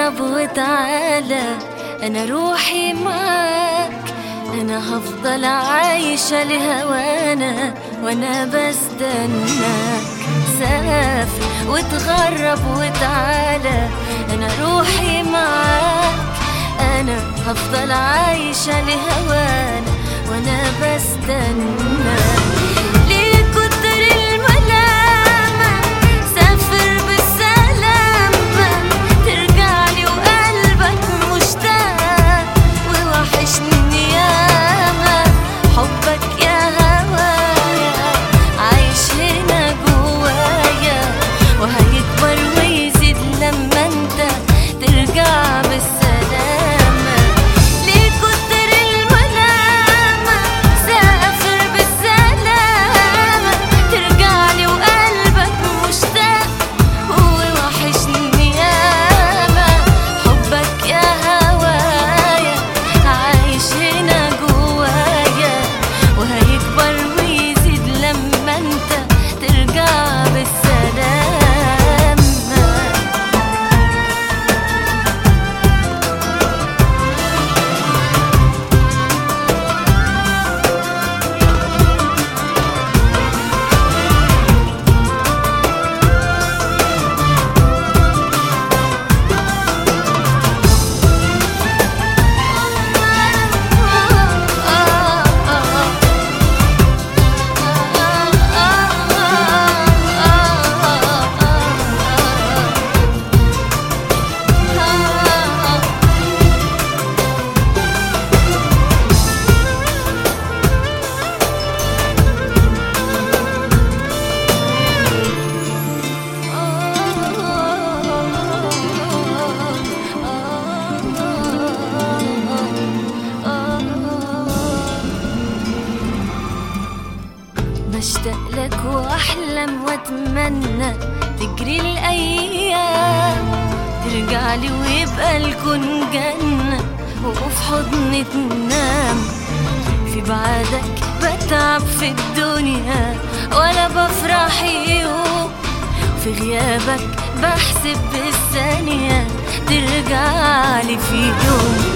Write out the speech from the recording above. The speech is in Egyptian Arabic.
وتغرب وتعالى أنا روحي معاك أنا هفضل عايشة لهوانا وأنا بستناك سافر وتغرب وتعالى أنا روحي معاك أنا هفضل عايشة لهوانا وأنا بستناك ليه كتر الملامة سافر بالسلامة ترجعلي وقلبك مشتاق ووحشني ياما حبك يا هوايا عايش هنا جوايا وهيكبر ويزيد لما انت ترجع بالسلامة ليه كتر الملامة سافر بالسلامة ترجعلي وقلبك مشتاق ووحشني ياما حبك يا هوايا عايش هنا جوايا وهيكبر ويزيد لما انت ترجع بالسلامة بشتاق لك واحلم واتمنى تجري الايام ترجع لي ويبقى الكون جنة وفي حضني تنام في بعدك بتعب في الدنيا ولا بفرح يوم في غيابك بحسب بالثانية ترجع لي في يوم